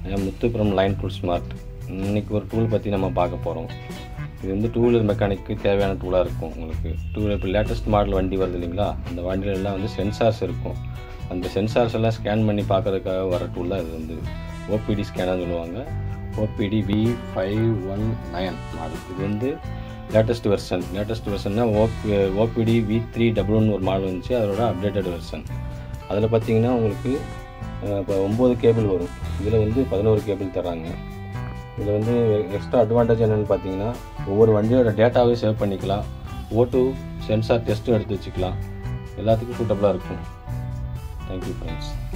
நான் Muthu from line tool smart இன்னைக்கு ஒரு டூல் பற்றி நம்ம பார்க்க போகிறோம் இது வந்து டூ வீலர் மெக்கானிக்கு தேவையான டூலாக இருக்கும் உங்களுக்கு டூ வீலர் இப்போ லேட்டஸ்ட் மாடல் வண்டி வருது இல்லைங்களா அந்த வண்டியில எல்லாம் வந்து சென்சார்ஸ் இருக்கும் அந்த சென்சார்ஸ் எல்லாம் ஸ்கேன் பண்ணி பார்க்கறதுக்காக வர டூல் தான் இது வந்து ஓபிடி ஸ்கேனர்னு சொல்லுவாங்க OBD V five one nine model இது வந்து லேட்டஸ்ட் வெர்ஷன் லேட்டஸ்ட் வெர்ஷன்னா ஓபி ஓபிடி வி த்ரீ டபுள்னு ஒரு மாடல் வந்துச்சு அதோட அப்டேட்டட் வெர்ஷன் அதில் பார்த்தீங்கன்னா உங்களுக்கு இப்போ ஒம்பது கேபிள் வரும் இதில் வந்து பதினோரு கேபிள் தராங்க இதில் வந்து எக்ஸ்ட்ரா அட்வான்டேஜ் என்னென்னு பார்த்தீங்கன்னா ஒவ்வொரு வண்டியோட டேட்டாவே சேவ் பண்ணிக்கலாம் ஓட்டு சென்சார் டெஸ்ட்டும் எடுத்து வச்சுக்கலாம் எல்லாத்துக்கும் சூட்டபுளாக இருக்கும் தேங்க்யூ ஃப்ரெண்ட்ஸ்